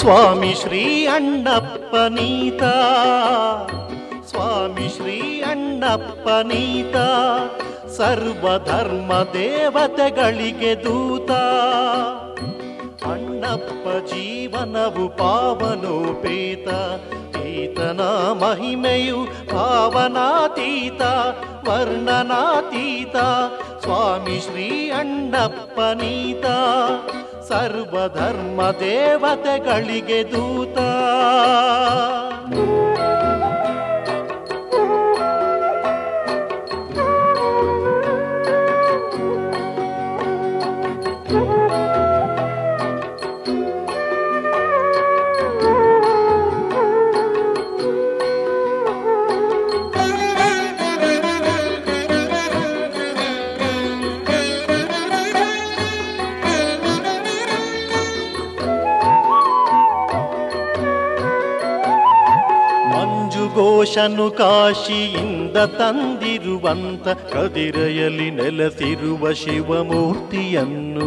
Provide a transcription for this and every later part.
ಸ್ವಾಮಿ ಶ್ರೀ ಅಣ್ಣಪ್ಪನೀತ ಸ್ವಾಮಿ ಶ್ರೀ ಅಣ್ಣಪ್ಪನೀತ ಸರ್ವಧರ್ಮ ದೇವತೆಗಳಿಗೆ ದೂತ ಅಣ್ಣಪ್ಪ ಜೀವನವು ಪಾವನೋಪೇತ ಈತನ ಮಹಿಮೆಯು ಭಾವನಾತೀತ ವರ್ಣನಾತೀತ ಸ್ವಾಮಿ ಶ್ರೀ ಅಣ್ಣಪ್ಪನೀತ ಸರ್ವಧರ್ಮ ದೇವತೆಗಳಿಗೆ ದೂತ ಮಂಜು ಘೋಷನು ಕಾಶಿಯಿಂದ ತಂದಿರುವಂತ ಕದಿರೆಯಲ್ಲಿ ನೆಲೆಸಿರುವ ಶಿವಮೂರ್ತಿಯನ್ನು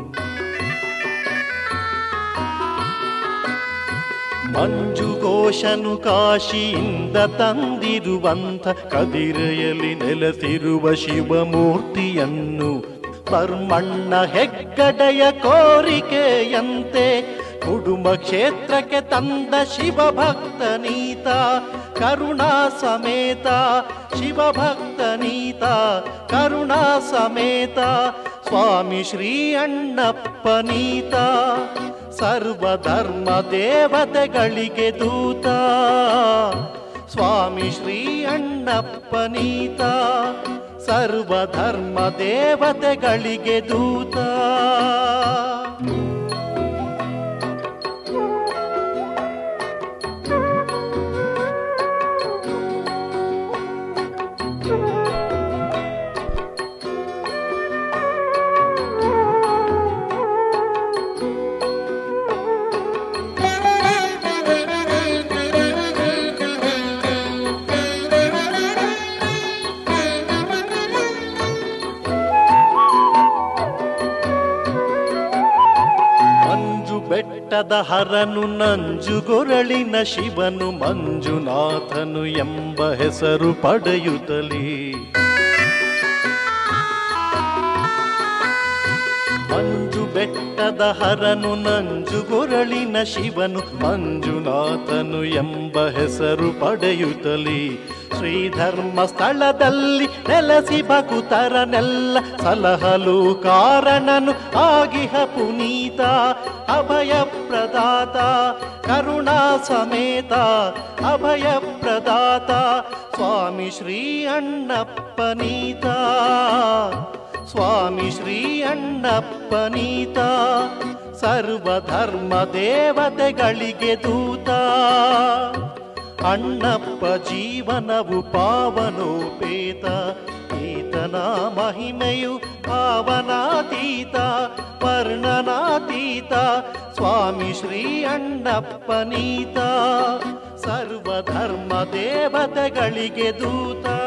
ಮಂಜು ಘೋಷನು ಕಾಶಿಯಿಂದ ತಂದಿರುವಂತ ಕದಿರೆಯಲ್ಲಿ ನೆಲೆಸಿರುವ ಶಿವಮೂರ್ತಿಯನ್ನು ಬರ್ಮಣ್ಣ ಹೆಗ್ಗಡೆಯ ಕೋರಿಕೆಯಂತೆ ಕುಡುಂಬ ಕ್ಷೇತ್ರಕ್ಕೆ ತಂದ ಶಿವಭಕ್ತನೀತ ಕರುಣಾ ಸಮೇತ ಶಿವಭಕ್ತನೀತ ಕರುಣಾ ಸಮೇತ ಸ್ವಾಮಿ ಶ್ರೀ ಅಣ್ಣಪ್ಪನೀತ ಸರ್ವಧರ್ಮ ದೇವತೆಗಳಿಗೆ ದೂತ ಸ್ವಾಮಿ ಶ್ರೀ ಅಣ್ಣಪ್ಪನೀತ ಸರ್ವಧರ್ಮ ದೇವತೆಗಳಿಗೆ ದೂತ ಮಂಜು ಬೆಟ್ಟದ ಹರನು ನಂಜುಗೊರಳಿನ ಶಿವನು ಮಂಜುನಾಥನು ಎಂಬ ಹೆಸರು ಪಡೆಯುತ್ತಲೇ ಮಂಜು ಬೆಟ್ಟದ ಹರನು ನಂಜುಗೊರಳಿನ ಶಿವನು ಮಂಜುನಾಥನು ಎಂಬ ಹೆಸರು ಪಡೆಯುತ್ತಲೇ ಶ್ರೀಧರ್ಮ ಸ್ಥಳದಲ್ಲಿ ನೆಲೆಸಿ ಭಕುತರನೆಲ್ಲ ಸಲಹಲು ಕಾರಣನು ಆಗಿಹ ಪುನೀತ ಅಭಯ ಪ್ರದಾತ ಕರುಣಾ ಸಮೇತ ಅಭಯ ಪ್ರದಾತ ಸ್ವಾಮಿ ಶ್ರೀ ಅಣ್ಣಪ್ಪನೀತ ಸ್ವಾಮಿ ಶ್ರೀ ಅಣ್ಣಪ್ಪನೀತ ಸರ್ವಧರ್ಮ ದೇವತೆಗಳಿಗೆ ದೂತ ಅಣ್ಣಪ್ಪ ಜೀವನವು ಪಾವನೋಪೇತ ಈತನ ಮಹಿಮೆಯು ಭಾವನಾತೀತ ವರ್ಣನಾತೀತ ಸ್ವಾಮಿ ಶ್ರೀ ಅಣ್ಣಪ್ಪನೀತ ಸರ್ವಧರ್ಮ ದೇವತೆಗಳಿಗೆ ದೂತ